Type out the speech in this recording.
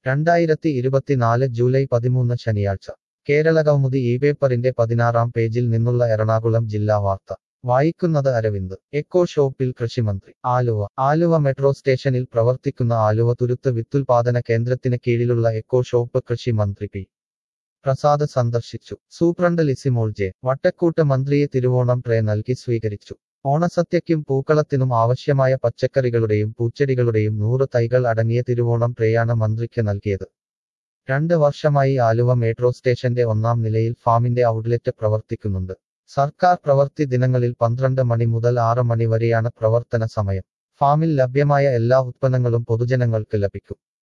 രണ്ടായിരത്തി ഇരുപത്തിനാല് ജൂലൈ പതിമൂന്ന് ശനിയാഴ്ച കേരള കൗമുദി ഈ പേപ്പറിന്റെ പതിനാറാം പേജിൽ നിന്നുള്ള എറണാകുളം ജില്ലാ വാർത്ത വായിക്കുന്നത് അരവിന്ദ് എക്കോ ഷോപ്പിൽ കൃഷിമന്ത്രി ആലുവ ആലുവ മെട്രോ സ്റ്റേഷനിൽ പ്രവർത്തിക്കുന്ന ആലുവ തുരുത്ത് വിത്തുൽപാദന കേന്ദ്രത്തിന് കീഴിലുള്ള എക്കോ ഷോപ്പ് കൃഷി മന്ത്രി പി പ്രസാദ് സന്ദർശിച്ചു സൂപ്രണ്ട് ലിസിമോൾ ജെ വട്ടക്കൂട്ട് മന്ത്രിയെ തിരുവോണം ട്രേ നൽകി സ്വീകരിച്ചു ഓണസദ്യയ്ക്കും പൂക്കളത്തിനും ആവശ്യമായ പച്ചക്കറികളുടെയും പൂച്ചെടികളുടെയും നൂറ് തൈകൾ അടങ്ങിയ തിരുവോണം ട്രേയാണ് മന്ത്രിക്ക് നൽകിയത് രണ്ട് വർഷമായി ആലുവ മെട്രോ സ്റ്റേഷന്റെ ഒന്നാം നിലയിൽ ഫാമിന്റെ ഔട്ട്ലെറ്റ് പ്രവർത്തിക്കുന്നുണ്ട് സർക്കാർ പ്രവൃത്തി ദിനങ്ങളിൽ പന്ത്രണ്ട് മണി മുതൽ ആറ് മണി വരെയാണ് പ്രവർത്തന സമയം ഫാമിൽ ലഭ്യമായ എല്ലാ ഉത്പന്നങ്ങളും പൊതുജനങ്ങൾക്ക് ലഭിക്കും